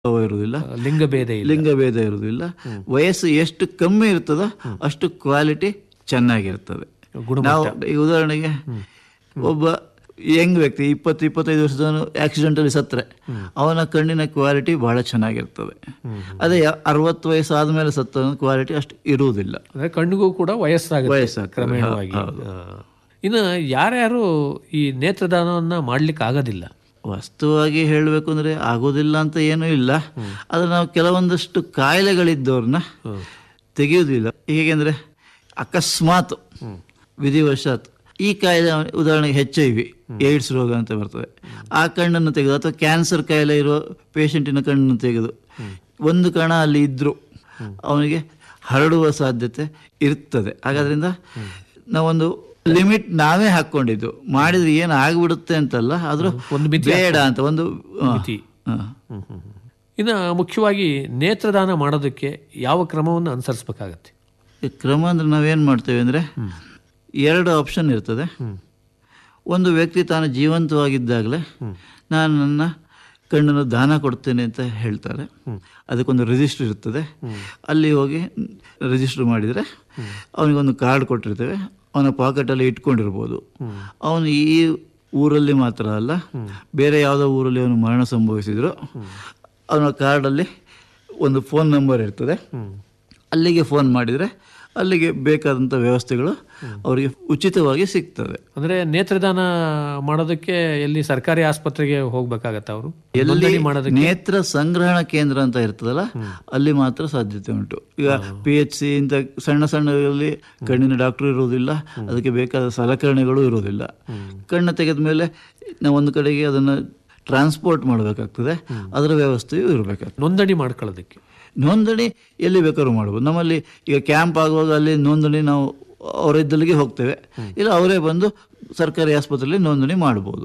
ಇರುವುದಿಲ್ಲ ಲಿಂಗ ಭೇದ ಇಲ್ಲ ಲಿಂಗಭೇದ ಇರುವುದಿಲ್ಲ ವಯಸ್ಸು ಎಷ್ಟು ಕಮ್ಮಿ ಇರ್ತದೋ ಅಷ್ಟು ಕ್ವಾಲಿಟಿ ಚೆನ್ನಾಗಿರ್ತದೆ ಗುಣಮಟ್ಟ. ನಾವು ಈಗ ಉದಾಹರಣೆಗೆ ಒಬ್ಬ ಯಂಗ್ ವ್ಯಕ್ತಿ ಇಪ್ಪತ್ತು ಇಪ್ಪತ್ತೈದು ವರ್ಷದವನು ಆಕ್ಸಿಡೆಂಟಲ್ಲಿ ಸತ್ತರೆ ಅವನ ಕಣ್ಣಿನ ಕ್ವಾಲಿಟಿ ಬಹಳ ಚೆನ್ನಾಗಿರ್ತದೆ ಅದೇ ಅರವತ್ತು ವಯಸ್ಸು ಆದಮೇಲೆ ಸತ್ತವನ ಕ್ವಾಲಿಟಿ ಅಷ್ಟು ಇರುವುದಿಲ್ಲ ಅಂದ್ರೆ ಕಣ್ಣಿಗೂ ಕೂಡ ವಯಸ್ಸಾಗುತ್ತೆ ವಯಸ್ಸಾಗ್ತದೆ. ಕ್ರಮೇಣವಾಗಿ ಆ. ಇನ್ನು ಯಾರ್ಯಾರು ಈ ನೇತ್ರದಾನವನ್ನ ಮಾಡ್ಲಿಕ್ಕೆ ಆಗೋದಿಲ್ಲ ವಾಸ್ತವವಾಗಿ ಹೇಳಬೇಕು ಅಂದರೆ ಆಗೋದಿಲ್ಲ ಅಂತ ಏನೂ ಇಲ್ಲ ಆದರೆ ನಾವು ಕೆಲವೊಂದಷ್ಟು ಕಾಯಿಲೆಗಳಿದ್ದವ್ರನ್ನ ತೆಗೆಯುವುದಿಲ್ಲ ಹೇಗೆಂದರೆ ಅಕಸ್ಮಾತ್ ವಿಧಿವಶಾತ್ ಈ ಕಾಯಿಲೆ ಉದಾಹರಣೆಗೆ ಹೆಚ್ ಐ ವಿ ಏಡ್ಸ್ ರೋಗ ಅಂತ ಬರ್ತದೆ ಆ ಕಣ್ಣನ್ನು ತೆಗೆದು ಅಥವಾ ಕ್ಯಾನ್ಸರ್ ಕಾಯಿಲೆ ಇರುವ ಪೇಷಂಟಿನ ಕಣ್ಣನ್ನು ತೆಗೆದು ಒಂದು ಕಣ ಅಲ್ಲಿ ಇದ್ದರೂ ಅವನಿಗೆ ಹರಡುವ ಸಾಧ್ಯತೆ ಇರ್ತದೆ ಹಾಗಾದ್ರಿಂದ ನಾವೊಂದು ಲಿಮಿಟ್ ನಾವೇ ಹಾಕ್ಕೊಂಡಿದ್ದು ಮಾಡಿದ್ರೆ ಏನು ಆಗ್ಬಿಡುತ್ತೆ ಅಂತಲ್ಲ ಆದ್ರೂ ಒಂದು ಮಿತಿ ಬೇಡ ಅಂತ ಒಂದು ಹ, ಮಿತಿ. ಹ. ಇನ್ನು ಮುಖ್ಯವಾಗಿ ನೇತ್ರದಾನ ಮಾಡೋದಕ್ಕೆ ಯಾವ ಕ್ರಮವನ್ನು ಅನುಸರಿಸಬೇಕಾಗತ್ತೆ ಈ ಕ್ರಮ ಅಂದ್ರೆ ನಾವೇನು ಮಾಡ್ತೇವೆ ಅಂದರೆ ಎರಡು ಆಪ್ಷನ್ ಇರ್ತದೆ ಒಂದು ವ್ಯಕ್ತಿ ತಾನು ಜೀವಂತವಾಗಿದ್ದಾಗಲೇ ನಾನು ನನ್ನ ಕಣ್ಣನ್ನು ದಾನ ಕೊಡ್ತೇನೆ ಅಂತ ಹೇಳ್ತಾರೆ ಅದಕ್ಕೊಂದು ರಿಜಿಸ್ಟರ್ ಇರ್ತದೆ ಅಲ್ಲಿ ಹೋಗಿ ರಿಜಿಸ್ಟರ್ ಮಾಡಿದರೆ ಅವನಿಗೊಂದು ಕಾರ್ಡ್ ಕೊಟ್ಟಿರ್ತೇವೆ ಅವನ ಪಾಕೆಟಲ್ಲಿ ಇಟ್ಕೊಂಡಿರ್ಬೋದು ಅವನು ಈ ಊರಲ್ಲಿ ಮಾತ್ರ ಅಲ್ಲ ಬೇರೆ ಯಾವುದೋ ಊರಲ್ಲಿ ಅವನು ಮರಣ ಸಂಭವಿಸಿದ್ರು ಅವನ ಕಾರ್ಡಲ್ಲಿ ಒಂದು ಫೋನ್ ನಂಬರ್ ಇರ್ತದೆ ಅಲ್ಲಿಗೆ ಫೋನ್ ಮಾಡಿದರೆ ಅಲ್ಲಿಗೆ ಬೇಕಾದಂಥ ವ್ಯವಸ್ಥೆಗಳು ಅವರಿಗೆ ಉಚಿತವಾಗಿ ಸಿಗ್ತದೆ ಅಂದ್ರೆ ನೇತ್ರದಾನ ಮಾಡೋದಕ್ಕೆ ಎಲ್ಲಿ ಸರ್ಕಾರಿ ಆಸ್ಪತ್ರೆಗೆ ಹೋಗ್ಬೇಕಾಗತ್ತ ಅವರು ಎಲ್ಲಿ ನೋಂದಣಿ ಮಾಡೋದಕ್ಕೆ ನೇತ್ರ ಸಂಗ್ರಹಣ ಕೇಂದ್ರ ಅಂತ ಇರ್ತದಲ್ಲ ಅಲ್ಲಿ ಮಾತ್ರ ಸಾಧ್ಯತೆ ಉಂಟು ಈಗ ಪಿ ಎಚ್ ಸಿ ಇಂಥ ಸಣ್ಣ ಸಣ್ಣದಲ್ಲಿ ಕಣ್ಣಿನ ಡಾಕ್ಟರ್ ಇರುವುದಿಲ್ಲ ಅದಕ್ಕೆ ಬೇಕಾದ ಸಲಕರಣೆಗಳು ಇರುವುದಿಲ್ಲ ಕಣ್ಣು ತೆಗೆದ ಮೇಲೆ ನಾವು ಒಂದು ಕಡೆಗೆ ಅದನ್ನು ಟ್ರಾನ್ಸ್ಪೋರ್ಟ್ ಮಾಡಬೇಕಾಗ್ತದೆ ಅದರ ವ್ಯವಸ್ಥೆಯೂ ಇರಬೇಕಾಗ್ತದೆ ನೋಂದಣಿ ಮಾಡ್ಕೊಳ್ಳೋದಕ್ಕೆ ನೋಂದಣಿ ಎಲ್ಲಿ ಬೇಕಾದ್ರೂ ಮಾಡ್ಬೋದು ನಮ್ಮಲ್ಲಿ ಈಗ ಕ್ಯಾಂಪ್ ಆಗುವಾಗ ಅಲ್ಲಿ ನೋಂದಣಿ ನಾವು ಅವರಿದ್ದಲ್ಲಿಗೆ ಹೋಗ್ತೇವೆ ಇಲ್ಲ ಅವರೇ ಬಂದು ಸರ್ಕಾರಿ ಆಸ್ಪತ್ರೆಯಲ್ಲಿ ನೋಂದಣಿ ಮಾಡ್ಬೋದು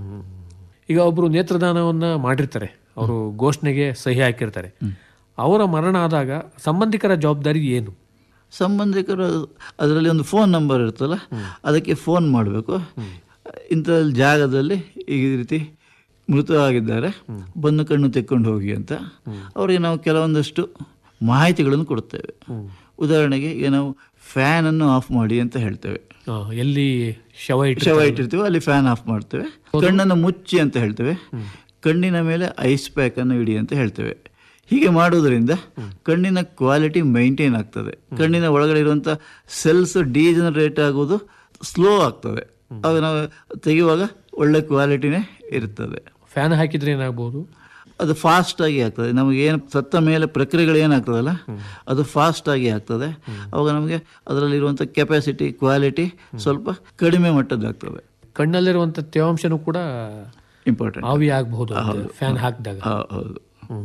ಈಗ ಒಬ್ರು ನೇತ್ರದಾನವನ್ನ ಮಾಡಿರ್ತಾರೆ ಅವರು ಘೋಷಣೆಗೆ ಸಹಿ ಹಾಕಿರ್ತಾರೆ ಅವರ ಮರಣ ಆದಾಗ ಸಂಬಂಧಿಕರ ಜವಾಬ್ದಾರಿ ಏನು ಸಂಬಂಧಿಕರು ಅದರಲ್ಲಿ ಒಂದು ಫೋನ್ ನಂಬರ್ ಇರ್ತಲ್ಲ ಅದಕ್ಕೆ ಫೋನ್ ಮಾಡಬೇಕು ಇಂಥ ಜಾಗದಲ್ಲಿ ಈ ರೀತಿ ಮೃತವಾಗಿದ್ದಾರೆ ಬಂದು ಕಣ್ಣು ತೆಕ್ಕೊಂಡು ಹೋಗಿ ಅಂತ ಅವರಿಗೆ ನಾವು ಕೆಲವೊಂದಷ್ಟು ಮಾಹಿತಿಗಳನ್ನು ಕೊಡ್ತೇವೆ ಉದಾಹರಣೆಗೆ ಈಗ ನಾವು ಫ್ಯಾನನ್ನು ಆಫ್ ಮಾಡಿ ಅಂತ ಹೇಳ್ತೇವೆ ಆ, ಎಲ್ಲಿ ಶವ ಇಟ್ಟು ಶವ ಇಟ್ಟಿರ್ತೀವಿ ಅಲ್ಲಿ ಫ್ಯಾನ್ ಆಫ್ ಮಾಡ್ತೇವೆ ಕಣ್ಣನ್ನು ಮುಚ್ಚಿ ಅಂತ ಹೇಳ್ತೇವೆ ಕಣ್ಣಿನ ಮೇಲೆ ಐಸ್ ಪ್ಯಾಕ್ ಅನ್ನು ಇಡಿ ಅಂತ ಹೇಳ್ತೇವೆ ಹೀಗೆ ಮಾಡುವುದರಿಂದ ಕಣ್ಣಿನ ಕ್ವಾಲಿಟಿ ಮೈಂಟೈನ್ ಆಗ್ತದೆ ಕಣ್ಣಿನ ಒಳಗಡೆ ಇರುವಂಥ ಸೆಲ್ಸ್ ಡಿಜನರೇಟ್ ಆಗುವುದು ಸ್ಲೋ ಆಗ್ತದೆ ಆಗ ನಾವು ತೆಗೆಯುವಾಗ ಒಳ್ಳೆ ಕ್ವಾಲಿಟಿನೇ ಇರ್ತದೆ ಫ್ಯಾನ್ ಹಾಕಿದ್ರೆ ಏನಾಗ್ಬೋದು ಅದು ಫಾಸ್ಟ್ ಆಗಿ ಆಗ್ತದೆ ನಮಗೆ ಏನು ಸತ್ತ ಮೇಲೆ ಪ್ರಕ್ರಿಯೆಗಳು ಏನಾಗ್ತದಲ್ಲ ಅದು ಫಾಸ್ಟ್ ಆಗಿ ಆಗ್ತದೆ ಅವಾಗ ನಮಗೆ ಅದರಲ್ಲಿರುವಂಥ ಕೆಪಾಸಿಟಿ ಕ್ವಾಲಿಟಿ ಸ್ವಲ್ಪ ಕಡಿಮೆ ಮಟ್ಟದ್ದಾಗ್ತದೆ ಕಣ್ಣಲ್ಲಿರುವಂತ ತೇವಾಂಶನೂ ಕೂಡ ಇಂಪಾರ್ಟೆಂಟ್ ಆವಿ ಆಗಬಹುದು ಫ್ಯಾನ್ ಹಾಕಿದಾಗ ಹೌದು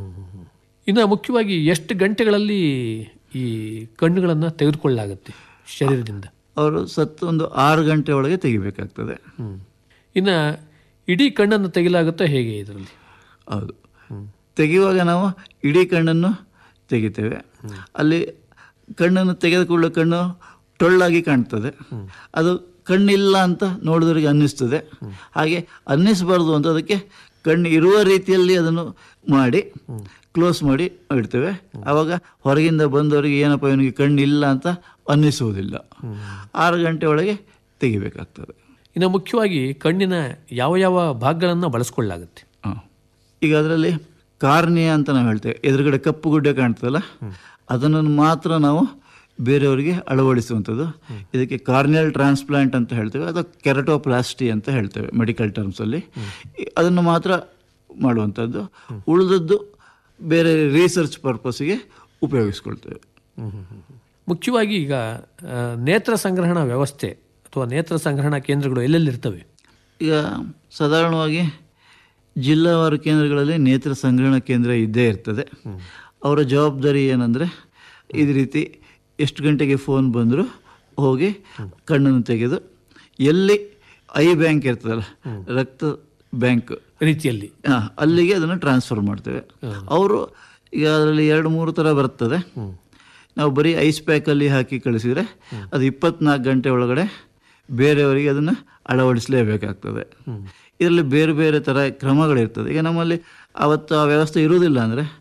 ಇನ್ನು ಮುಖ್ಯವಾಗಿ ಎಷ್ಟು ಗಂಟೆಗಳಲ್ಲಿ ಈ ಕಣ್ಣುಗಳನ್ನ ತೆಗೆದುಕೊಳ್ಳಲಾಗುತ್ತೆ ಶರೀರದಿಂದ ಅವರು ಸತ್ತು ಒಂದು ಆರು ಗಂಟೆ ಒಳಗೆ ತೆಗಿಬೇಕಾಗ್ತದೆ ಇನ್ನು ಇಡೀ ಕಣ್ಣನ್ನು ತೆಗಿಲಾಗುತ್ತಾ ಹೇಗೆ ಇದರಲ್ಲಿ ಹೌದು ತೆಗೆಯುವಾಗ ನಾವು ಇಡೀ ಕಣ್ಣನ್ನು ತೆಗಿತೇವೆ ಅಲ್ಲಿ ಕಣ್ಣನ್ನು ತೆಗೆದ ಕೂಡಲೇ ಕಣ್ಣು ಟೊಳ್ಳಾಗಿ ಕಾಣ್ತದೆ ಅದು ಕಣ್ಣಿಲ್ಲ ಅಂತ ನೋಡಿದವರಿಗೆ ಅನ್ನಿಸ್ತದೆ ಹಾಗೆ ಅನ್ನಿಸಬಾರ್ದು ಅಂತ ಅದಕ್ಕೆ ಕಣ್ಣು ಇರುವ ರೀತಿಯಲ್ಲಿ ಅದನ್ನು ಮಾಡಿ ಕ್ಲೋಸ್ ಮಾಡಿ ಇಡ್ತೇವೆ ಆವಾಗ ಹೊರಗಿಂದ ಬಂದವರಿಗೆ ಏನಪ್ಪ ಇವನಿಗೆ ಕಣ್ಣಿಲ್ಲ ಅಂತ ಅನ್ನಿಸುವುದಿಲ್ಲ ಆರು ಗಂಟೆ ಒಳಗೆ ತೆಗಿಬೇಕಾಗ್ತದೆ ಇನ್ನು ಮುಖ್ಯವಾಗಿ ಕಣ್ಣಿನ ಯಾವ ಯಾವ ಭಾಗಗಳನ್ನು ಬಳಸ್ಕೊಳ್ಳಲಾಗುತ್ತೆ ಹಾಂ ಈಗ ಅದರಲ್ಲಿ ಕಾರ್ನಿಯ ಅಂತ ನಾವು ಹೇಳ್ತೇವೆ ಎದುರುಗಡೆ ಕಪ್ಪು ಗುಡ್ಡೆ ಕಾಣ್ತದಲ್ಲ ಅದನ್ನು ಮಾತ್ರ ನಾವು ಬೇರೆಯವರಿಗೆ ಅಳವಡಿಸುವಂಥದ್ದು ಇದಕ್ಕೆ ಕಾರ್ನಿಯಲ್ ಟ್ರಾನ್ಸ್ಪ್ಲಾಂಟ್ ಅಂತ ಹೇಳ್ತೇವೆ ಅಥವಾ ಕೆರಟೋಪ್ಲಾಸ್ಟಿ ಅಂತ ಹೇಳ್ತೇವೆ ಮೆಡಿಕಲ್ ಟರ್ಮ್ಸಲ್ಲಿ ಅದನ್ನು ಮಾತ್ರ ಮಾಡುವಂಥದ್ದು ಉಳಿದದ್ದು ಬೇರೆ ರಿಸರ್ಚ್ ಪರ್ಪಸ್ಸಿಗೆ ಉಪಯೋಗಿಸ್ಕೊಳ್ತೇವೆ ಮುಖ್ಯವಾಗಿ ಈಗ ಆ, ನೇತ್ರ ಸಂಗ್ರಹಣಾ ವ್ಯವಸ್ಥೆ ಅಥವಾ ನೇತ್ರ ಸಂಗ್ರಹಣಾ ಕೇಂದ್ರಗಳು ಎಲ್ಲೆಲ್ಲಿರ್ತವೆ ಈಗ ಸಾಧಾರಣವಾಗಿ ಜಿಲ್ಲಾವಾರು ಕೇಂದ್ರಗಳಲ್ಲಿ ನೇತ್ರ ಸಂಗ್ರಹಣಾ ಕೇಂದ್ರ ಇದ್ದೇ ಇರ್ತದೆ ಅವರ ಜವಾಬ್ದಾರಿ ಏನಂದರೆ ಇದೇ ರೀತಿ ಎಷ್ಟು ಗಂಟೆಗೆ ಫೋನ್ ಬಂದರೂ ಹೋಗಿ ಕಣ್ಣನ್ನು ತೆಗೆದು ಎಲ್ಲಿ ಐ ಬ್ಯಾಂಕ್ ಇರ್ತದಲ್ಲ ರಕ್ತ ಬ್ಯಾಂಕ್ ರೀತಿಯಲ್ಲಿ ಹಾ, ಅಲ್ಲಿಗೆ ಅದನ್ನು ಟ್ರಾನ್ಸ್ಫರ್ ಮಾಡ್ತೇವೆ ಅವರು ಈಗ ಅದರಲ್ಲಿ ಎರಡು ಮೂರು ಥರ ಬರ್ತದೆ ನಾವು ಬರೀ ಐಸ್ ಪ್ಯಾಕಲ್ಲಿ ಹಾಕಿ ಕಳಿಸಿದರೆ ಅದು ಇಪ್ಪತ್ನಾಲ್ಕು ಗಂಟೆ ಒಳಗಡೆ ಬೇರೆಯವರಿಗೆ ಅದನ್ನು ಅಳವಡಿಸಲೇಬೇಕಾಗ್ತದೆ ಇದರಲ್ಲಿ ಬೇರೆ ಬೇರೆ ಥರ ಕ್ರಮಗಳಿರ್ತದೆ ಈಗ ನಮ್ಮಲ್ಲಿ ಅವತ್ತು ಆ ವ್ಯವಸ್ಥೆ ಇರುವುದಿಲ್ಲ ಅಂದರೆ